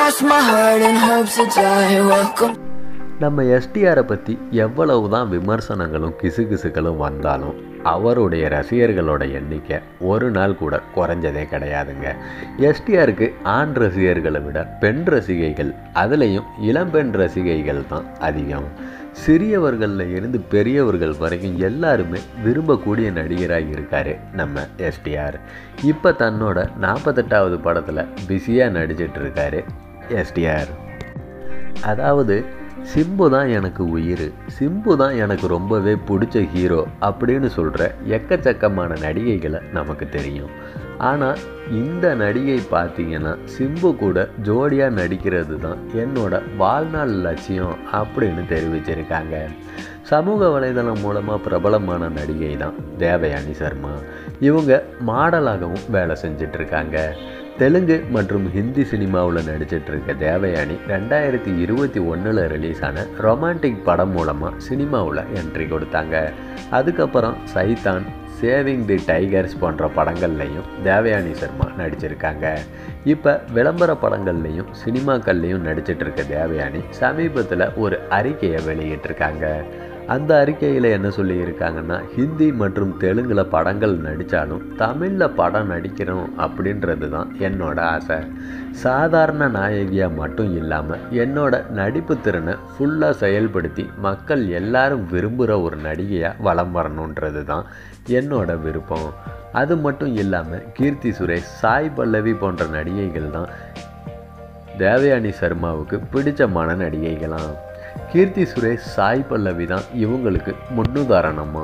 cross my heart and hope to die. Welcome. நம்ம எஸ்டிஆரை பற்றி எவ்வளவு தான் விமர்சனங்களும் கிசுகிசுகளும் வந்தாலும் அவருடைய ரசிகர்களோட எண்ணிக்கை ஒரு நாள் கூட குறைஞ்சதே கிடையாதுங்க எஸ்டிஆருக்கு ஆண் ரசிகர்களை விட பெண் ரசிகைகள் அதுலேயும் இளம்பெண் ரசிகைகள் தான் அதிகம் சிறியவர்களில் இருந்து பெரியவர்கள் வரைக்கும் எல்லாருமே விரும்பக்கூடிய நடிகராக இருக்கார் நம்ம எஸ்டிஆர் இப்போ தன்னோட நாற்பத்தெட்டாவது படத்தில் பிஸியாக நடிச்சிட்டு இருக்காரு எஸ்டிஆர் அதாவது சிம்பு தான் எனக்கு உயிர் சிம்பு தான் எனக்கு ரொம்பவே பிடிச்ச ஹீரோ அப்படின்னு சொல்கிற எக்கச்சக்கமான நடிகைகளை நமக்கு தெரியும் ஆனால் இந்த நடிகை பார்த்தீங்கன்னா சிம்பு கூட ஜோடியாக நடிக்கிறது தான் என்னோட வாழ்நாள் லட்சியம் அப்படின்னு தெரிவிச்சிருக்காங்க சமூக வலைதளம் மூலமாக பிரபலமான நடிகை தான் தேவயானி சர்மா இவங்க மாடலாகவும் வேலை செஞ்சிட்ருக்காங்க தெலுங்கு மற்றும் ஹிந்தி சினிமாவில் நடிச்சிட்டு இருக்க தேவயானி ரெண்டாயிரத்தி இருபத்தி ஒன்றில் ரிலீஸ் ஆன ரொமான்டிக் படம் மூலமாக சினிமாவில் என்ட்ரி கொடுத்தாங்க அதுக்கப்புறம் சைத்தான் சேவிங் தி டைகர்ஸ் போன்ற படங்கள்லையும் தேவயானி சர்மா நடிச்சிருக்காங்க இப்போ விளம்பர படங்கள்லையும் சினிமாக்கள்லையும் நடிச்சிட்டு இருக்க தேவயானி சமீபத்தில் ஒரு அறிக்கையை வெளியிட்டிருக்காங்க அந்த அறிக்கையில் என்ன சொல்லியிருக்காங்கன்னா ஹிந்தி மற்றும் தெலுங்கில் படங்கள் நடித்தாலும் தமிழில் படம் நடிக்கிறோம் அப்படின்றது தான் என்னோட ஆசை சாதாரண நாயகியாக மட்டும் இல்லாமல் என்னோட நடிப்பு திறனை ஃபுல்லாக செயல்படுத்தி மக்கள் எல்லாரும் விரும்புகிற ஒரு நடிகையாக வலம் வரணுன்றது தான் என்னோட விருப்பம் அது மட்டும் இல்லாமல் கீர்த்தி சுரேஷ் சாய் பல்லவி போன்ற நடிகைகள் தான் தேவயானி சர்மாவுக்கு பிடிச்சமான நடிகைகளாம் கீர்த்தி சுரேஷ் சாய் பல்லவி தான் இவங்களுக்கு முன்னுதாரணமா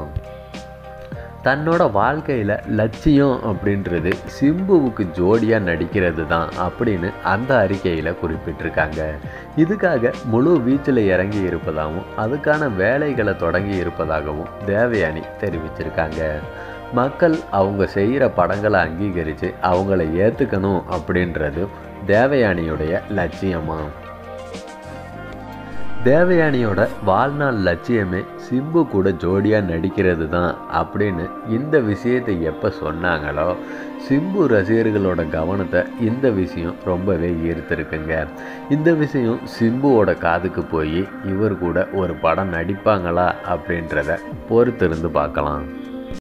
தன்னோட வாழ்க்கையில் லட்சியம் அப்படின்றது சிம்புவுக்கு ஜோடியாக நடிக்கிறது தான் அப்படின்னு அந்த அறிக்கையில் குறிப்பிட்டிருக்காங்க இதுக்காக முழு வீச்சில் இறங்கி இருப்பதாகவும் அதுக்கான வேலைகளை தொடங்கி இருப்பதாகவும் தேவயானி தெரிவிச்சிருக்காங்க மக்கள் அவங்க செய்கிற படங்களை அங்கீகரித்து அவங்கள ஏற்றுக்கணும் அப்படின்றது தேவயானியுடைய லட்சியமா தேவயானியோட வாழ்நாள் லட்சியமே சிம்பு கூட ஜோடியாக நடிக்கிறது தான் அப்படின்னு இந்த விஷயத்தை எப்போ சொன்னாங்களோ சிம்பு ரசிகர்களோட கவனத்தை இந்த விஷயம் ரொம்பவே ஈர்த்திருக்குங்க இந்த விஷயம் சிம்புவோட காதுக்கு போய் இவர் கூட ஒரு படம் நடிப்பாங்களா அப்படின்றத பொறுத்திருந்து பார்க்கலாம்